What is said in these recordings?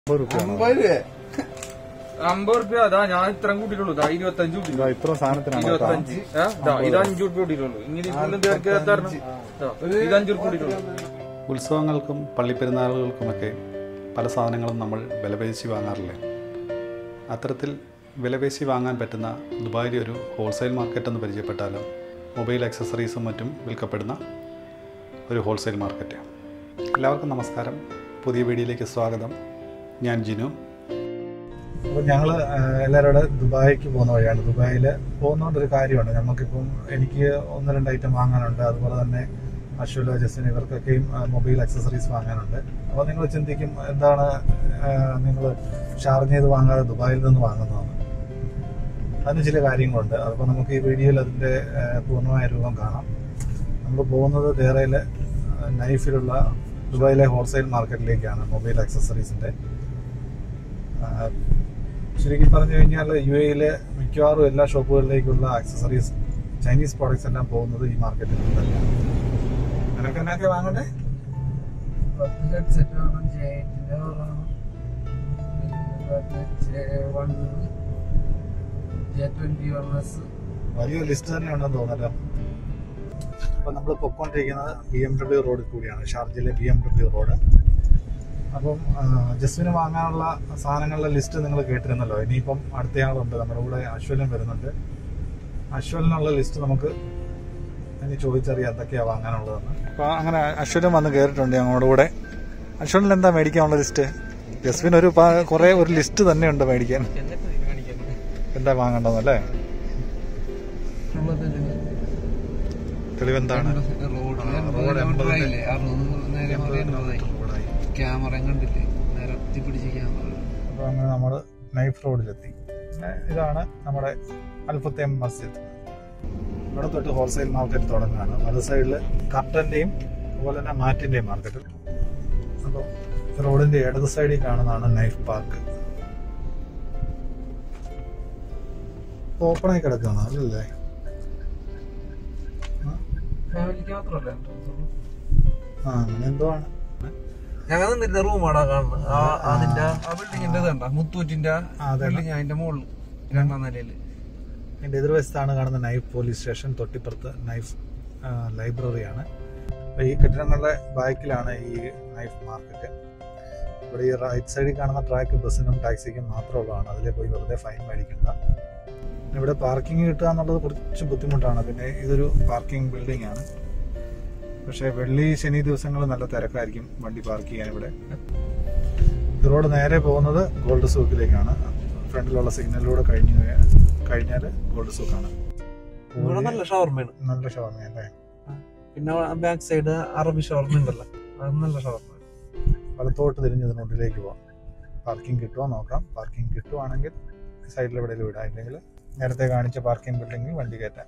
അമ്പത് റുപ്യാണ് അമ്പത് രൂപ അമ്പത് റുപ്യ അതാ ഞാൻ ഇത്രയും കൂട്ടിയിട്ടുള്ളൂ ഇതാ ഇരുപത്തഞ്ച് കൂട്ടി ഇതാ ഇത്ര സാധനത്തിനാണ് കേട്ടോ. ഇരുപത്തഞ്ച് ഏ? ഇതാ, ഇത് അഞ്ചു റുപ്യ കൂട്ടിയിട്ടുള്ളൂ ഇങ്ങനെ ഇതിലും പേർക്ക് തരണം ഇതാ, ഇത് അഞ്ചു റുപ്യ കൂട്ടിയിട്ടുള്ളൂ ഉത്സവങ്ങൾക്കും പള്ളിപ്പെരുന്നാളുകൾക്കുമൊക്കെ പല സാധനങ്ങളും നമ്മൾ വിലപേശി വാങ്ങാറില്ലേ അത്തരത്തിൽ വിലപേശി വാങ്ങാൻ പറ്റുന്ന ദുബായിലെ ഒരു ഹോൾസെയിൽ മാർക്കറ്റ് എന്ന് പരിചയപ്പെട്ടാലോ മൊബൈൽ ആക്സസറീസും മറ്റും വിൽക്കപ്പെടുന്ന ഒരു ഹോൾസെയിൽ മാർക്കറ്റ് എല്ലാവർക്കും നമസ്കാരം പുതിയ വീഡിയോയിലേക്ക് സ്വാഗതം ഞാൻ ജിനു അപ്പോൾ ഞങ്ങള് എല്ലാവരും കൂടെ ദുബായിക്ക് പോകുന്ന വഴിയാണ് ദുബായിൽ പോകുന്നതുകൊണ്ട് ഒരു കാര്യമുണ്ട് നമുക്കിപ്പം എനിക്ക് ഒന്ന് രണ്ട് ഐറ്റം വാങ്ങാനുണ്ട് അതുപോലെ തന്നെ അശ്വല ജസ്റ്റിൻ ഇവർക്കൊക്കെയും മൊബൈൽ അക്സസറീസ് വാങ്ങാനുണ്ട് അപ്പോൾ നിങ്ങൾ ചിന്തിക്കും എന്താണ് നിങ്ങൾ ഷാർജ് ചെയ്ത് വാങ്ങാതെ ദുബായിൽ നിന്ന് വാങ്ങുന്നതെന്ന് അതിന് ചില കാര്യങ്ങളുണ്ട് അപ്പോൾ നമുക്ക് ഈ വീഡിയോയിൽ അതിൻ്റെ പൂർണ്ണമായ രൂപം കാണാം നമ്മൾ പോകുന്നത് ദേറയിലെ നൈഫിലുള്ള ദുബായിലെ ഹോൾസെയിൽ മാർക്കറ്റിലേക്കാണ് മൊബൈൽ അക്സസറീസിൻ്റെ ശരിക്കും പറഞ്ഞു കഴിഞ്ഞാൽ യു എയിലെ മിക്കവാറും എല്ലാ ഷോപ്പുകളിലേക്കുള്ള ആക്സസറീസ് ചൈനീസ് പ്രോഡക്ട്സ് എല്ലാം പോകുന്നത് ഈ മാർക്കറ്റിൽ നിന്ന് തന്നെയാണ് നിനക്ക് എന്നൊക്കെ വാങ്ങണ്ടേ പത്ത് ഹെഡ്സെറ്റ് വേണം ജയറ്റിന്റെ വേണം one J twenty one S വലിയ ലിസ്റ്റ് തന്നെ ഉണ്ടെന്ന് തോന്നല്ലോ അപ്പൊ നമ്മൾ പൊക്കോണ്ടിരിക്കുന്നത് ബി എം ഡബ്ല്യു റോഡിൽ കൂടിയാണ് ഷാർജയിലെ ബി എം ഡബ്ല്യു റോഡ് അപ്പം ആ, ജസ്വിന് വാങ്ങാനുള്ള സാധനങ്ങളുടെ ലിസ്റ്റ് നിങ്ങൾ കേട്ടിരുന്നല്ലോ ഇനിയിപ്പം അടുത്തയാളുണ്ട് നമ്മുടെ കൂടെ അശ്വലൻ വരുന്നുണ്ട് അശ്വലിനുള്ള ലിസ്റ്റ് നമുക്ക് ഇനി ചോദിച്ചറിയാം എന്തൊക്കെയാ വാങ്ങാനുള്ളതെന്ന് അപ്പൊ അങ്ങനെ അശ്വലൻ വന്ന് കയറിയിട്ടുണ്ട് ഞങ്ങളുടെ കൂടെ അശ്വലിന് എന്താ മേടിക്കാനുള്ള ലിസ്റ്റ് ജസ്വിൻ ഒരു പ- കുറെ ഒരു ലിസ്റ്റ് തന്നെ ഉണ്ട് മേടിക്കാൻ എന്താ വാങ്ങേണ്ടതല്ലേ തെളിവെന്താണ് റോഡായി ക്യാമറ കണ്ടില്ലേ നേരെ പിടിച്ച് ക്യാമറ അപ്പോൾ അങ്ങനെ നമ്മൾ നൈഫ് റോഡിലെത്തി പിന്നെ ഇതാണ് നമ്മുടെ അൽഫത്തേം മസ്ജിദ് ഇവിടെ തൊട്ട് ഹോൾസെയിൽ മാർക്കറ്റ് തുടങ്ങുകയാണ് വല സൈഡിൽ കർട്ടൻ്റെയും അതുപോലെ തന്നെ മാറ്റിൻ്റെയും മാർക്കറ്റ് അപ്പോൾ റോഡിൻ്റെ ഇടത് സൈഡിൽ കാണുന്നതാണ് നൈഫ് പാർക്ക് ഓപ്പണായി കിടക്കുകയാണ് അല്ലല്ലേ ഫാമിലിക്ക് മാത്രമല്ല ആ അങ്ങനെ എന്തോ ആണ് ഞങ്ങൾ നിന്നിരുന്ന റൂമാടാ കാണുന്നത് ആ അതിന്റെ ആ ബിൽഡിങ്ങിന്റെ ഇതുണ്ട മുത്തൂറ്റിന്റെ ആ, അതെ. ബിൽഡിങ് അതിന്റെ മുകളിൽ രണ്ടാം നിലയില് എൻ്റെ എതിർവശത്താണ് കാണുന്ന നൈഫ് പോലീസ് സ്റ്റേഷൻ തൊട്ടിപ്പുറത്ത് നൈഫ് ആ, ലൈബ്രറിയാണ് അപ്പോൾ ഈ കെട്ടിടങ്ങളുടെ ബാക്കിലാണ് ഈ നൈഫ് മാർക്കറ്റ് ഇവിടെ ഈ റൈറ്റ് സൈഡിൽ കാണുന്ന ട്രാക്ക് ബസ്സിനും ടാക്സിക്കും മാത്രമുള്ളതാണ് അതിൽ പോയി വെറുതെ ഫൈൻ മേടിക്കണ്ട ഇവിടെ പാർക്കിംഗ് കിട്ടുക എന്നുള്ളത് കുറച്ച് ബുദ്ധിമുട്ടാണ് പിന്നെ ഇതൊരു പാർക്കിംഗ് ബിൽഡിംഗ് ആണ് പക്ഷേ വെള്ളി ശനി ദിവസങ്ങളിൽ നല്ല തിരക്കായിരിക്കും വണ്ടി പാർക്ക് ചെയ്യാൻ ഇവിടെ ഈ റോഡ് നേരെ പോകുന്നത് ഗോൾഡ് സൂക്കിലേക്കാണ് ഫ്രണ്ടിലുള്ള സിഗ്നലിലൂടെ കഴിഞ്ഞു കഴിഞ്ഞാൽ ഗോൾഡ് സൂക്കാണ് ഇവിടെ നല്ല ഷവർമയാണ് നല്ല ഷവർമ അല്ലേ പിന്നെ ബാക്ക് സൈഡ് അറബി ഷവർമ ഉണ്ടല്ലോ അത് നല്ല ഷവർമ വലത്തോട്ട് തിരിഞ്ഞ് ഇതിനുള്ളിലേക്ക് പോവാം പാർക്കിംഗ് കിട്ടുമോ നോക്കാം പാർക്കിംഗ് കിട്ടുവാണെങ്കിൽ സൈഡിൽ എവിടെയെങ്കിലും വിടാം ഇല്ലെങ്കിൽ നേരത്തെ കാണിച്ച പാർക്കിംഗ് ബിൽഡിങ്ങിൽ വണ്ടി കയറ്റാം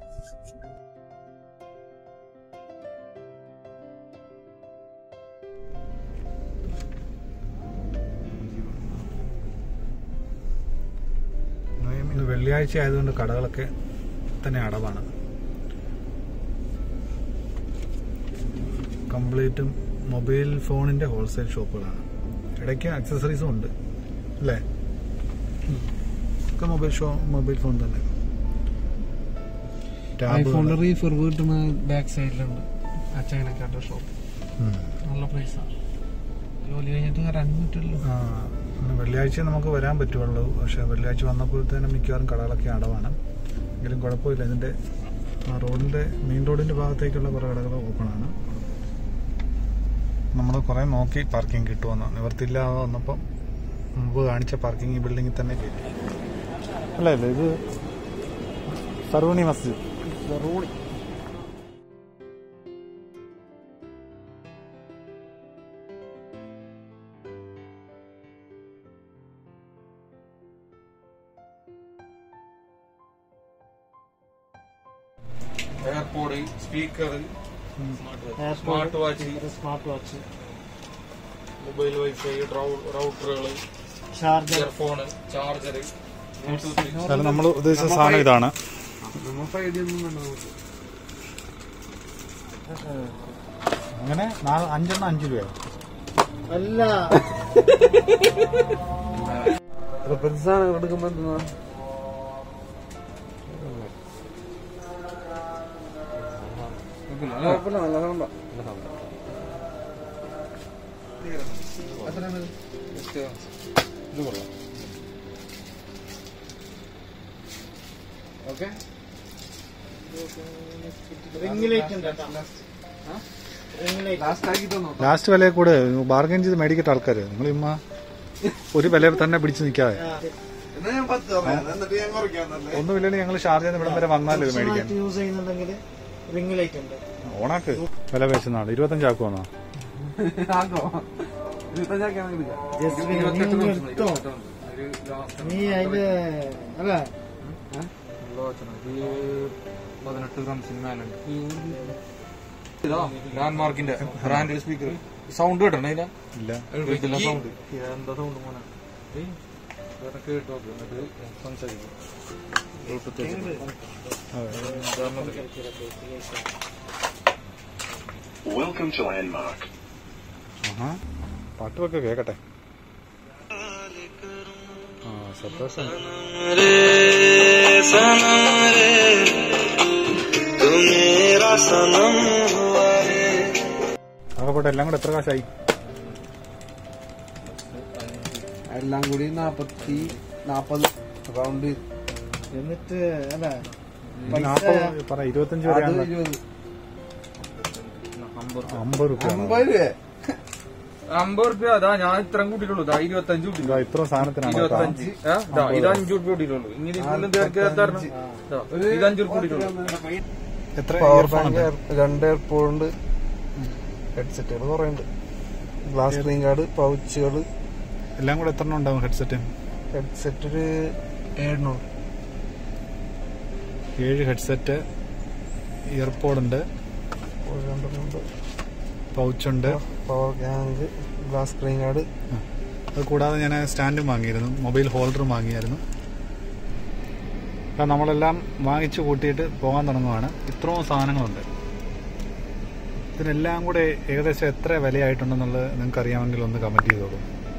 ഇത് വെള്ളിയാഴ്ച ആയതുകൊണ്ട് കടകളൊക്കെ തന്നെ അടവാണ് കംപ്ലീറ്റും മൊബൈൽ ഫോണിന്റെ ഹോൾസെയിൽ ഷോപ്പുകളാണ് ഇടയ്ക്ക് അക്സസറീസും ഉണ്ട് അല്ലേ ഒക്കെ മൊബൈൽ ഷോ മൊബൈൽ ഫോൺ തന്നെ ഐഫോണിന്റെ റീഫർ കിട്ടുന്ന ബാക്ക് സൈഡിലുണ്ട് ആ ചൈനക്കാരുടെ ഷോപ്പ് ഉം. നല്ല പ്രൈസാണ് ജോലി കഴിഞ്ഞിട്ട് വരാൻ പറ്റുള്ളൂ ആ, പിന്നെ വെള്ളിയാഴ്ച നമുക്ക് വരാൻ പറ്റുള്ളൂ പക്ഷെ വെള്ളിയാഴ്ച വന്നപ്പോഴത്തേനും മിക്കവാറും കടകളൊക്കെ അടവാണ് എങ്കിലും കുഴപ്പമില്ല ഇതിന്റെ ആ റോഡിന്റെ മെയിൻ റോഡിന്റെ ഭാഗത്തേക്കുള്ള കുറേ കടകൾ ഓപ്പണാണ് നമ്മൾ കുറേ നോക്കി പാർക്കിംഗ് കിട്ടുമെന്ന് നിവർത്തില്ലാതെ വന്നപ്പം മുമ്പ് കാണിച്ച പാർക്കിംഗ് ഈ ബിൽഡിങ്ങിൽ തന്നെ കയറ്റി അല്ല അല്ല ഇത് സർവണി മസ്ജിദ് airport speaker smart watch smart watch mobile wifi റൗട്ടറുകൾ ചാർജർ ഇയർഫോണ് ചാർജർ ബ്ലൂടൂത്ത് നമ്മൾ ഉദ്ദേശിച്ച സാധനം ഇതാണ് നമ്മൾ ഫൈവ് ഡി ഒന്നും വേണ്ട നമുക്ക് അങ്ങനെ നാല് അഞ്ചെണ്ണം അഞ്ച് രൂപയോ അല്ല റിപ്പയർ സാധനങ്ങൾ എടുക്കുമ്പോ എന്തുന്നാ കുഴപ്പമില്ല നല്ല സൗണ്ടാ എത്രയാണ് ഇത് കൊള്ളാം ഓക്കെ ലാസ്റ്റ് ആക്കി തന്നോ ലാസ്റ്റ് വില കൂടെ ബാർഗൈൻ ചെയ്ത് മേടിക്കട്ടെ ആൾക്കാർ നിങ്ങൾ ഇമ്മ ഒരു വില തന്നെ പിടിച്ചു നിൽക്കാതെ എന്നാ ഞാൻ പത്ത് പറയാം എന്നിട്ട് ഞാൻ കുറയ്ക്കാന്നല്ലേ ഒന്നുമില്ലെങ്കിൽ ഞങ്ങൾ ഷാർജ ഇവിടം വരെ വന്നാലേ ഇത് മേടിക്കാൻ യൂസ് ചെയ്യുന്നുണ്ടെങ്കിൽ റിംഗ് ലൈറ്റ് ഉണ്ട് ഓണാക്ക് വില പേശുന്നാണ് ഇരുപത്തഞ്ചാക്കു വന്നാ ആക്കോ ഇരുപത്തഞ്ചാക്കിയാണ് എടുക്കാം Just നീ ഇരുപത്തെട്ട് ഒന്ന് ദിവസം എടുത്തോ. ഒരു last നീ അതിന്റെ അല്ല പതിനെട്ട് റംസിന് മേലുണ്ട് ഇതാ ലാൻഡ് മാർക്കിന്റെ ബ്രാൻഡ് സ്പീക്കർ സൗണ്ട് കേട്ടോ അതിന്റെ ഇല്ല ഇതില്ല സൗണ്ട് എന്താ സൗണ്ട് മോനെ ഏയ്, വേറെ കേട്ട് നോക്ക് എന്നിട്ട് സംസാരിക്കും Bluetooth വെച്ചിട്ട്. Welcome to Landmark. ആഹാ പാട്ടുമൊക്കെ കേക്കട്ടെ ആ സന്തോഷം ആകെപ്പോട്ടെ എല്ലാം കൂടെ എത്ര കാശായി എല്ലാം കൂടി നാപ്പത്തി നാപ്പത് റൗണ്ട് എന്നിട്ട് അല്ല നാപ്പത് പറ ഇരുപത്തഞ്ച് അത് വരെ ഇരുപത് അമ്പത് റുപ്യ അമ്പത് രൂപ അമ്പത് റുപ്യ അതാ ഞാൻ ഇത്രയും കൂട്ടിയിട്ടുള്ളൂ ഇതാ ഇരുപത്തഞ്ച് കൂട്ടിയിട്ടുള്ളൂ ഇത്ര സാധനത്തിനാണ് കേട്ടോ. ഇരുപത്തഞ്ച് ഏ? ഇതാ, ഇത് അഞ്ചു റുപ്യ കൂട്ടിയിട്ടുള്ളൂ ഇങ്ങനെ ഇതിലും പേർക്ക് തരണം ഇതാ, ഇത് അഞ്ചു റുപ്യ കൂട്ടിയിട്ടുള്ളൂ എത്ര പവർ ഇയർഫോൺ ബാങ്ക് ഉണ്ട് രണ്ട് എയർപോർട്ട് ഹെഡ്സെറ്റുകൾ കുറെ ഉണ്ട് ഗ്ലാസ് സ്ക്രീൻ ഗാർഡ് പൗച്ചുകൾ എല്ലാം കൂടെ എത്ര ഉണ്ടാവും ഹെഡ്സെറ്റ് ഹെഡ്സെറ്റ് ഒരു ഏഴെണ്ണം ഏഴ് ഹെഡ്സെറ്റ് ഇയർപോഡ് ഉണ്ട് രണ്ടെണ്ണം പൗച്ചുണ്ട് power bank glass screen guard അത് കൂടാതെ ഞാൻ സ്റ്റാൻഡും വാങ്ങിയിരുന്നു മൊബൈൽ ഹോൾഡറും വാങ്ങിയായിരുന്നു അപ്പം നമ്മളെല്ലാം വാങ്ങിച്ചു കൂട്ടിയിട്ട് പോകാൻ തുടങ്ങുവാണ് ഇത്രയും സാധനങ്ങളുണ്ട് ഇതിനെല്ലാം കൂടെ ഏകദേശം എത്ര വിലയായിട്ടുണ്ടെന്നുള്ളത് നിങ്ങൾക്ക് അറിയാമെങ്കിൽ ഒന്ന് കമൻറ്റ് ചെയ്തോളൂ